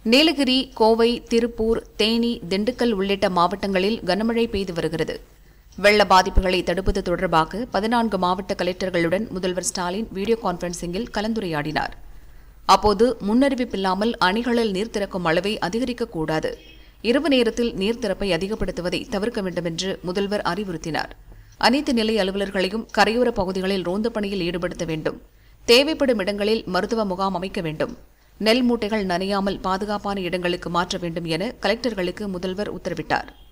நீலகிரி கோவை திருப்பூர் தேனி திண்டுக்கல் உள்ளிட்ட மாவட்டங்களில் கனமழை பெய்து வருகிறது வெள்ள பாதிப்புகளை தடுப்பது தொடர்பாக பதினான்கு மாவட்ட கலெக்டர்களுடன் முதல்வர் ஸ்டாலின் வீடியோ கான்பரன்சிங்கில் கலந்துரையாடினார் அப்போது முன்னறிவிப்பில்லாமல் அணைகளில் நீர் திறக்கும் அளவை அதிகரிக்கக்கூடாது இரவு நேரத்தில் நீர் திறப்பை அதிகப்படுத்துவதை தவிர்க்க வேண்டும் என்று முதல்வர் அறிவுறுத்தினார் அனைத்து நிலை அலுவலர்களையும் கரையோர பகுதிகளில் ரோந்து பணியில் ஈடுபடுத்த வேண்டும் தேவைப்படும் இடங்களில் மருத்துவ முகாம் அமைக்க வேண்டும் நெல் மூட்டைகள் நனையாமல் பாதுகாப்பான இடங்களுக்கு மாற்ற வேண்டும் என கலெக்டர்களுக்கு முதல்வர் உத்தரவிட்டார்